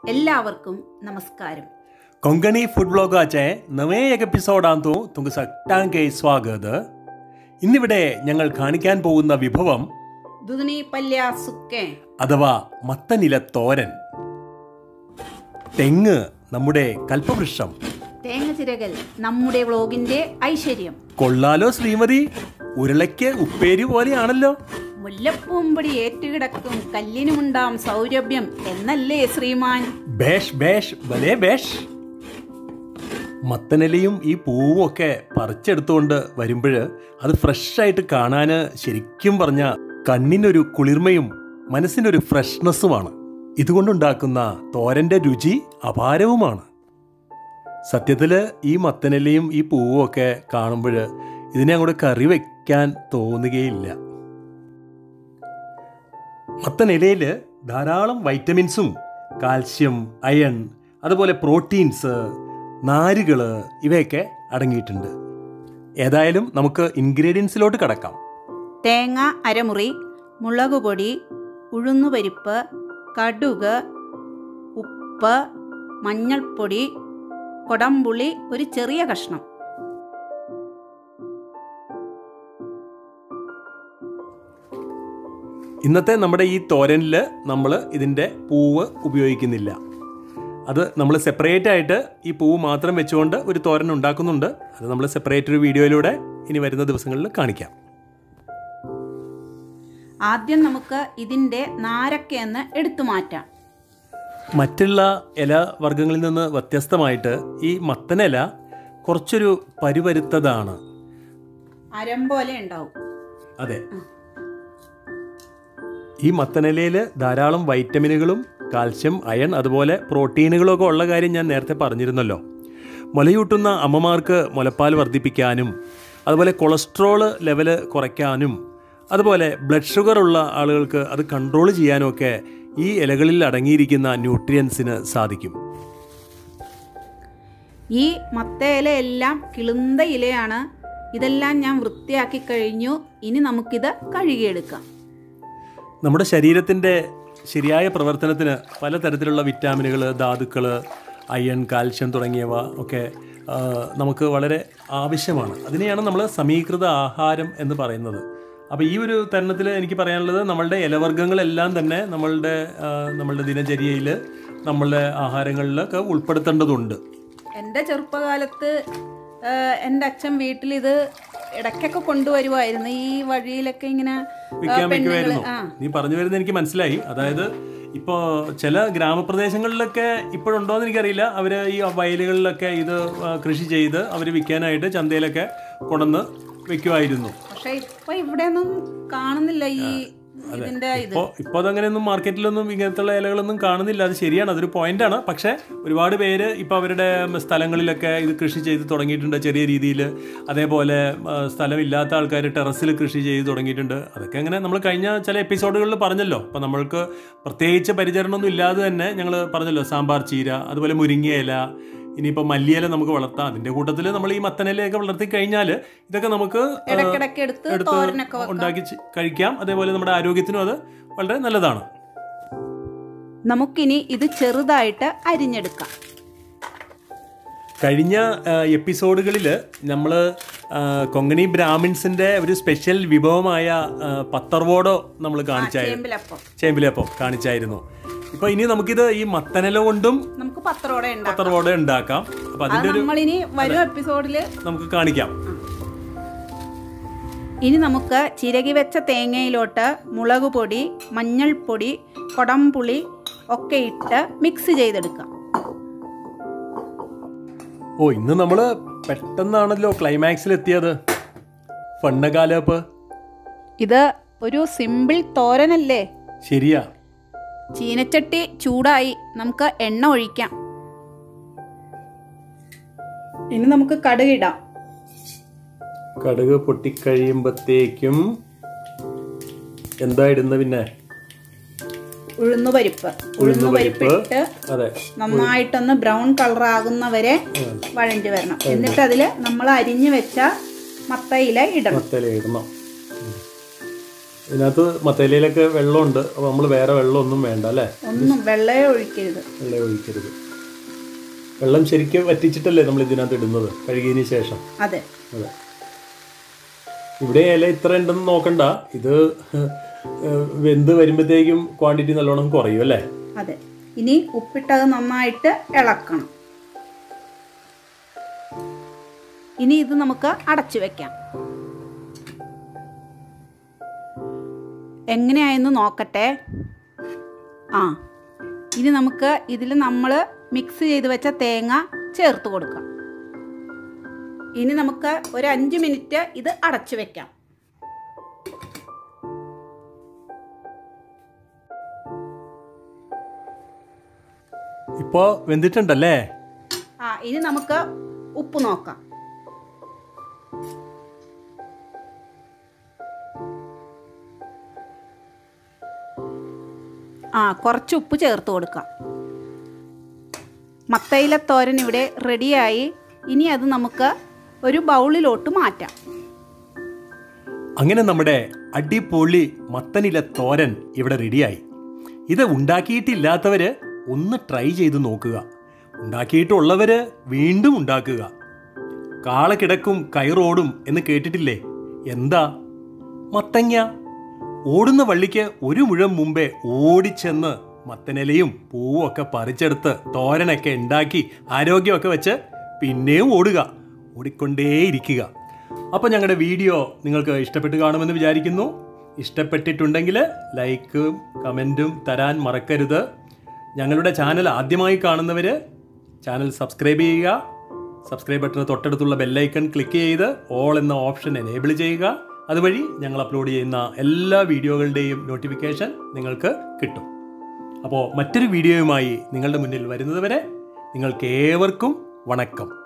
എല്ലാവർക്കും നമസ്കാരം कोंकणी फूड ब्लॉगाचे നവേ എപ്പിസോഡാന്തോ തുങ്ക് സക്ടാങ്കെ സ്വാഗത് ഇന്നിവിടെ ഞങ്ങൾ കാണിക്കാൻ പോകുന്ന വിഭവം ദുദുനി പല്യ സുക്കെ അഥവാ മത്തനില തോരൻ തെങ്ങ് നമ്മുടെ കൽപ്പവൃക്ഷം തേങ്ങ ചിരകൽ നമ്മുടെ വ്ളോഗിന്റെ ഐശ്വര്യം കൊള്ളാലോ ശ്രീമതി ഉരുളയ്ക്ക് ഉപ്പേരി പോലെയാണല്ലോ മുല്ലപ്പൂമ്പടി ഏറ്റുകിടക്കും കല്ലിനുമുണ്ടാം സൗരഭ്യം എന്നല്ലേ ശ്രീമാൻ ബേഷ് ബേഷ് ഭലേ ബേഷ് മത്തനിലയും ഈ പൂവും ഒക്കെ പറിച്ചെടുത്തുകൊണ്ട് വരുമ്പോൾ അത് ഫ്രഷായിട്ട് കാണാൻ ശരിക്കും പറഞ്ഞ കണ്ണിനൊരു കുളിർമയും മനസ്സിനൊരു ഫ്രഷ്നെസ്സുമാണ് ഇതുകൊണ്ടുണ്ടാക്കുന്ന തോരൻ്റെ രുചി അപാരവുമാണ് സത്യത്തിൽ ഈ മത്തനിലയും ഈ പൂവും ഒക്കെ കാണുമ്പോൾ ഇതിനെ അങ്ങോട്ട് കറി വയ്ക്കാൻ തോന്നുകയില്ല മത്തനിലയിൽ ധാരാളം വൈറ്റമിൻസും കാൽസ്യം അയൺ അതുപോലെ പ്രോട്ടീൻസ് നാരുകൾ ഇവയൊക്കെ അടങ്ങിയിട്ടുണ്ട് ഏതായാലും നമുക്ക് ഇൻഗ്രീഡിയൻസിലോട്ട് കടക്കാം തേങ്ങ അരമുറി മുളക് പൊടി ഉഴുന്നുപരിപ്പ് കടുക് ഉപ്പ് മഞ്ഞൾപ്പൊടി കൊടംപുളി ഒരു ചെറിയ കഷ്ണം ഇന്നത്തെ നമ്മുടെ ഈ തോരനിൽ നമ്മൾ ഇതിൻ്റെ പൂവ് ഉപയോഗിക്കുന്നില്ല അത് നമ്മൾ സെപ്പറേറ്റ് ആയിട്ട് ഈ പൂവ് മാത്രം വെച്ചുകൊണ്ട് ഒരു തോരൻ ഉണ്ടാക്കുന്നുണ്ട് അത് നമ്മൾ സെപ്പറേറ്റ് ഒരു വീഡിയോയിലൂടെ ഇനി വരുന്ന ദിവസങ്ങളിൽ കാണിക്കാം ആദ്യം നമുക്ക് ഇതിൻ്റെ നാരക്കയെന്ന് എടുത്തു മാറ്റാം മറ്റുള്ള ഇല വർഗ്ഗങ്ങളിൽ നിന്ന് വ്യത്യസ്തമായിട്ട് ഈ മത്തനില കുറച്ചൊരു പരുപരുത്തതാണ് അരം പോലെ ഉണ്ടാവും അതെ ഈ മത്തനിലയിൽ ധാരാളം വൈറ്റമിനുകളും കാൽസ്യം അയൺ അതുപോലെ പ്രോട്ടീനുകളും ഒക്കെ ഉള്ള കാര്യം ഞാൻ നേരത്തെ പറഞ്ഞിരുന്നല്ലോ മുലയൂട്ടുന്ന അമ്മമാർക്ക് മുലപ്പാൽ വർദ്ധിപ്പിക്കാനും അതുപോലെ കൊളസ്ട്രോള് ലെവല് കുറയ്ക്കാനും അതുപോലെ ബ്ലഡ് ഷുഗർ ഉള്ള ആളുകൾക്ക് അത് കൺട്രോൾ ചെയ്യാനും ഒക്കെ ഈ ഇലകളിൽ അടങ്ങിയിരിക്കുന്ന ന്യൂട്രിയൻസിന് സാധിക്കും ഈ മത്ത ഇലയെല്ലാം കിളുന്ത ഇലയാണ് ഇതെല്ലാം ഞാൻ വൃത്തിയാക്കി കഴിഞ്ഞു ഇനി നമുക്കിത് കഴുകിയെടുക്കാം നമ്മുടെ ശരീരത്തിൻ്റെ ശരിയായ പ്രവർത്തനത്തിന് പലതരത്തിലുള്ള വിറ്റാമിനുകൾ ധാതുക്കൾ അയൺ കാൽഷ്യം തുടങ്ങിയവ ഒക്കെ ആ, നമുക്ക് വളരെ ആവശ്യമാണ് അതിനെയാണ് നമ്മൾ സമീകൃത ആഹാരം എന്ന് പറയുന്നത് അപ്പോൾ ഈ ഒരു തരുണത്തിൽ എനിക്ക് പറയാനുള്ളത് നമ്മളുടെ ഇലവർഗ്ഗങ്ങളെല്ലാം തന്നെ നമ്മളുടെ ആ, നമ്മളുടെ ദിനചര്യയിൽ നമ്മളുടെ ആഹാരങ്ങളിലൊക്കെ ഉൾപ്പെടുത്തേണ്ടതുണ്ട് എൻ്റെ ചെറുപ്പകാലത്ത് ആ, എൻ്റെ അച്ഛൻ വീട്ടിൽ ഇത് ഇടയ്ക്കൊക്കെ കൊണ്ടുവരുമായിരുന്നു ഈ വഴിയിലൊക്കെ ഇങ്ങനെ ആ, വിൽക്കാൻ പെണ്ണുങ്ങള് വെക്കുമായിരുന്നു ആ നീ പറഞ്ഞു വരുന്നത് എനിക്ക് മനസ്സിലായി അതായത് ഇപ്പോൾ ചില ഗ്രാമപ്രദേശങ്ങളിലൊക്കെ ഇപ്പോഴുണ്ടോ എന്ന് എനിക്കറിയില്ല അവർ ഈ വയലുകളിലൊക്കെ ഇത് ആ, കൃഷി ചെയ്ത് അവർ വിൽക്കാനായിട്ട് ചന്തയിലൊക്കെ കൊണ്ടുവന്ന് വെക്കുമായിരുന്നു പക്ഷെ ഇപ്പൊ ഇവിടെയൊന്നും കാണുന്നില്ല ഈ ഇതിന്റെ ഇത് ഇപ്പോൾ ഇപ്പോൾ അതങ്ങനെയൊന്നും മാർക്കറ്റിലൊന്നും ഇങ്ങനത്തുള്ള ഇലകളൊന്നും കാണുന്നില്ല അത് ശരിയാണ് അതൊരു പോയിന്റാണ് പക്ഷേ ഒരുപാട് പേര് ഇപ്പോൾ അവരുടെ സ്ഥലങ്ങളിലൊക്കെ ഇത് കൃഷി ചെയ്ത് തുടങ്ങിയിട്ടുണ്ട് ചെറിയ രീതിയിൽ അതേപോലെ ആ, സ്ഥലമില്ലാത്ത ആൾക്കാർ ടെറസിൽ കൃഷി ചെയ്ത് തുടങ്ങിയിട്ടുണ്ട് അതൊക്കെ അങ്ങനെ നമ്മൾ കഴിഞ്ഞ ചില എപ്പിസോഡുകളിൽ പറഞ്ഞല്ലോ അപ്പോൾ നമ്മൾക്ക് പ്രത്യേകിച്ച് പരിചരണമൊന്നും ഇല്ലാതെ തന്നെ ഞങ്ങൾ പറഞ്ഞല്ലോ സാമ്പാർ ചീര അതുപോലെ മുരിങ്ങ ഇല ഇനിയിപ്പോൾ മല്ലിയില നമുക്ക് വളർത്താം അതിൻ്റെ കൂട്ടത്തിൽ നമ്മൾ ഈ മത്തനിലയൊക്കെ വളർത്തി കഴിഞ്ഞാൽ ഇതൊക്കെ നമുക്ക് ആ, ഇടയ്ക്കിടയ്ക്ക് എടുത്ത് എടുത്ത് തോരനൊക്കെ വെക്കാം ഉണ്ടാക്കി ചി- കഴിക്കാം അതേപോലെ നമ്മുടെ ആരോഗ്യത്തിനും അത് വളരെ നല്ലതാണ് നമുക്കിനി ഇത് ചെറുതായിട്ട് അരിഞ്ഞെടുക്കാം കഴിഞ്ഞ എപ്പിസോഡുകളിൽ നമ്മൾ കൊങ്കണി ബ്രാഹ്മിൻസിൻ്റെ ഒരു സ്പെഷ്യൽ വിഭവമായ ആ, പത്തർവോടോ നമ്മൾ കാണിച്ചായിരുന്നു ചേമ്പിലപ്പം ചേമ്പിലപ്പം കാണിച്ചായിരുന്നു ഇപ്പോൾ ഇനി നമുക്കിത് ഈ മത്തനില കൊണ്ടും നമുക്ക് പത്രോടെ ഉണ്ടാക്കാം പത്തർവോടോ ഉണ്ടാക്കാം അപ്പം അത് അതിൻ്റെ ഒരു നമ്മളിനി വരും എപ്പിസോഡില് നമുക്ക് കാണിക്കാം ഇനി നമുക്ക് ചിരകി വെച്ച തേങ്ങയിലോട്ട് മുളക് പൊടി മഞ്ഞൾപ്പൊടി കൊടംപുളി ഒക്കെ ഇട്ട് മിക്സ് ചെയ്തെടുക്കാം ഓ ഇന്ന് നമ്മൾ പെട്ടെന്നാണല്ലോ ക്ലൈമാക്സിൽ എത്തിയത് ഫണ്ണകാലപ്പ് ഇത് ഒരു സിമ്പിൾ തോരനല്ലേ ശരിയാ ചീനച്ചട്ടി ചൂടായി നമുക്ക് എണ്ണ ഒഴിക്കാം ഇനി നമുക്ക് കടുകിടാം കടുക് പൊട്ടിക്കഴിയുമ്പത്തേക്കും എന്താ ഇടുന്നത് പിന്നെ ഉഴുന്നുപരിപ്പ് ഉഴുന്നുപരിപ്പ് ഇട്ട് അതെ നന്നായിട്ടൊന്ന് ബ്രൗൺ കളർ ആകുന്നവരെ വഴണ്ടി വരണം എന്നിട്ട് അതിൽ നമ്മൾ അരിഞ്ഞു വെച്ച മത്തയില ഇടണം മത്തല ഇടണം ഇതിനകത്ത് മത്തേലയിലൊക്കെ വെള്ളമുണ്ട് അപ്പോൾ നമ്മൾ വേറെ വെള്ളമൊന്നും വേണ്ട അല്ലേ ഒന്നും വെള്ളയെ ഒഴിക്കരുത് വെള്ളം ഒഴിക്കരുത് വെള്ളം ശരിക്കും വറ്റിച്ചിട്ടല്ലേ നമ്മൾ ഇതിനകത്ത് ഇടുന്നത് കഴുകിയതിന് ശേഷം അതെ അതെ ഇവിടെ ഇല ഇത്ര ഉണ്ടെന്ന് നോക്കണ്ട ഇത് ഏഹ്, വെന്ത് വരുമ്പോഴത്തേക്കും ക്വാണ്ടിറ്റി നല്ലോണം കുറയും അല്ലേ അതെ ഇനി ഉപ്പിട്ടത് നന്നായിട്ട് ഇളക്കണം ഇനി ഇത് നമുക്ക് അടച്ചു വെക്കാം എങ്ങനെയായെന്ന് നോക്കട്ടെ ആ ഇനി നമുക്ക് ഇതിൽ നമ്മൾ മിക്സ് ചെയ്ത് വെച്ച തേങ്ങ ചേർത്ത് കൊടുക്കാം ഇനി നമുക്ക് ഒരു അഞ്ച് മിനിറ്റ് ഇത് അടച്ചു വെക്കാം ഇപ്പോൾ വെന്തിട്ടുണ്ടല്ലേ ആ ഇനി നമുക്ക് ഉപ്പ് നോക്കാം ആ കുറച്ച് ഉപ്പ് ചേർത്ത് കൊടുക്കാം മത്തയിലത്തോരൻ ഇവിടെ റെഡിയായി ഇനി അത് നമുക്ക് ഒരു ബൗളിലോട്ട് മാറ്റാം അങ്ങനെ നമ്മുടെ അടിപൊളി മത്തനില തോരൻ ഇവിടെ റെഡിയായി ഇത് ഉണ്ടാക്കിയിട്ടില്ലാത്തവര് ഒന്ന് ട്രൈ ചെയ്ത് നോക്കുക ഉണ്ടാക്കിയിട്ടുള്ളവര് വീണ്ടും ഉണ്ടാക്കുക കാള കിടക്കും കയറോടും എന്ന് കേട്ടിട്ടില്ലേ എന്താ മത്തങ്ങ ഓടുന്ന വള്ളിക്ക് ഒരു മുഴം മുമ്പേ ഓടിച്ചെന്ന് മത്തനിലയും പൂവും ഒക്കെ പറിച്ചെടുത്ത് തോരനൊക്കെ ഉണ്ടാക്കി ആരോഗ്യമൊക്കെ വെച്ച് പിന്നെയും ഓടുക ഓടിക്കൊണ്ടേയിരിക്കുക അപ്പോൾ ഞങ്ങളുടെ വീഡിയോ നിങ്ങൾക്ക് ഇഷ്ടപ്പെട്ട് കാണുമെന്ന് വിചാരിക്കുന്നു ഇഷ്ടപ്പെട്ടിട്ടുണ്ടെങ്കിൽ ലൈക്കും കമൻറ്റും തരാൻ മറക്കരുത് ഞങ്ങളുടെ ചാനൽ ആദ്യമായി കാണുന്നവർ ചാനൽ സബ്സ്ക്രൈബ് ചെയ്യുക സബ്സ്ക്രൈബ് ബട്ടന് തൊട്ടടുത്തുള്ള ബെല്ലൈക്കൺ ക്ലിക്ക് ചെയ്ത് ഓൾ എന്ന ഓപ്ഷൻ എനേബിൾ ചെയ്യുക അതുവഴി ഞങ്ങൾ അപ്ലോഡ് ചെയ്യുന്ന എല്ലാ വീഡിയോകളുടെയും നോട്ടിഫിക്കേഷൻ നിങ്ങൾക്ക് കിട്ടും അപ്പോൾ മറ്റൊരു വീഡിയോയുമായി നിങ്ങളുടെ മുന്നിൽ വരുന്നതുവരെ നിങ്ങൾക്ക് ഏവർക്കും വണക്കം